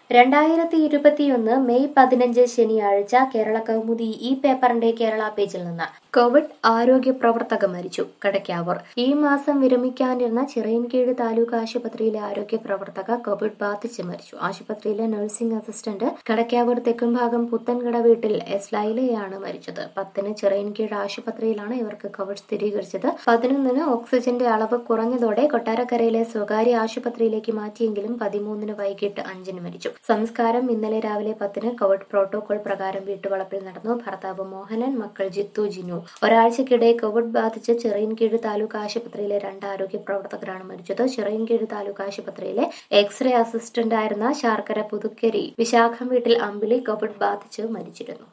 രണ്ടായിരത്തി ഇരുപത്തിയൊന്ന് മെയ് പതിനഞ്ച് ശനിയാഴ്ച കേരള കൗമുദി ഈ പേപ്പറിന്റെ കേരള പേജിൽ നിന്ന് കോവിഡ് ആരോഗ്യ പ്രവർത്തക മരിച്ചു കടയ്ക്കാവൂർ ഈ മാസം വിരമിക്കാനിരുന്ന ചിറയൻകീഴ് താലൂക്ക് ആശുപത്രിയിലെ ആരോഗ്യ പ്രവർത്തക കോവിഡ് ബാധിച്ച് മരിച്ചു ആശുപത്രിയിലെ നഴ്സിംഗ് അസിസ്റ്റന്റ് കടയ്ക്കാവൂർ തെക്കുംഭാഗം പുത്തൻകട വീട്ടിൽ എസ് ലൈലയാണ് മരിച്ചത് പത്തിന് ചിറയൻകീഴ് ആശുപത്രിയിലാണ് ഇവർക്ക് കോവിഡ് സ്ഥിരീകരിച്ചത് പതിനൊന്നിന് ഓക്സിജന്റെ അളവ് കുറഞ്ഞതോടെ കൊട്ടാരക്കരയിലെ സ്വകാര്യ ആശുപത്രിയിലേക്ക് മാറ്റിയെങ്കിലും പതിമൂന്നിന് വൈകിട്ട് അഞ്ചിന് മരിച്ചു സംസ്കാരം ഇന്നലെ രാവിലെ പത്തിന് കോവിഡ് പ്രോട്ടോകോൾ പ്രകാരം വീട്ടുവളപ്പിൽ നടന്നു ഭർത്താവ് മോഹനൻ മക്കൾ ജിത്തു ജിനു ഒരാഴ്ചക്കിടെ കോവിഡ് ബാധിച്ച് ചിറയൻകീഴ് താലൂക്ക് ആശുപത്രിയിലെ രണ്ട് ആരോഗ്യ പ്രവർത്തകരാണ് മരിച്ചത് ചിറയൻകീഴ് താലൂക്ക് ആശുപത്രിയിലെ എക്സ്റേ അസിസ്റ്റന്റ് ആയിരുന്ന ശാർക്കര പുതുക്കരി വിശാഖം വീട്ടിൽ അമ്പിളി കോവിഡ് ബാധിച്ച് മരിച്ചിരുന്നു